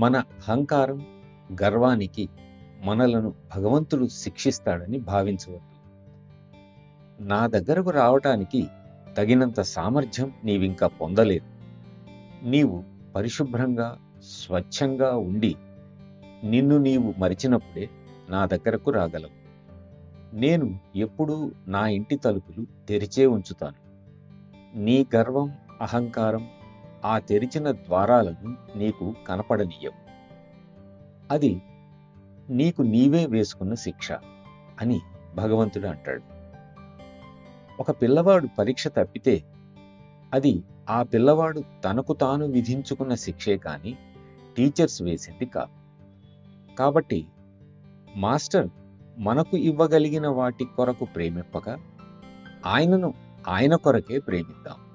మన అహంకారం గర్వానికి మనలను భగవంతుడు శిక్షిస్తాడని భావించవద్దు నా దగ్గరకు రావటానికి తగినంత సామర్థ్యం నీవింకా పొందలేదు నీవు పరిశుభ్రంగా స్వచ్ఛంగా ఉండి నిన్ను నీవు మరిచినప్పుడే నా దగ్గరకు రాగలవు నేను ఎప్పుడూ నా ఇంటి తలుపులు తెరిచే ఉంచుతాను నీ గర్వం అహంకారం ఆ తెరిచిన ద్వారాలను నీకు కనపడనీయవు అది నీకు నీవే వేసుకున్న శిక్ష అని భగవంతుడు అంటాడు ఒక పిల్లవాడు పరీక్ష తప్పితే అది ఆ పిల్లవాడు తనకు తాను విధించుకున్న శిక్షే కానీ టీచర్స్ వేసింది కాదు కాబట్టి మాస్టర్ మనకు ఇవ్వగలిగిన వాటి కొరకు ప్రేమిప్పక ఆయనను ఆయన కొరకే ప్రేమిద్దాం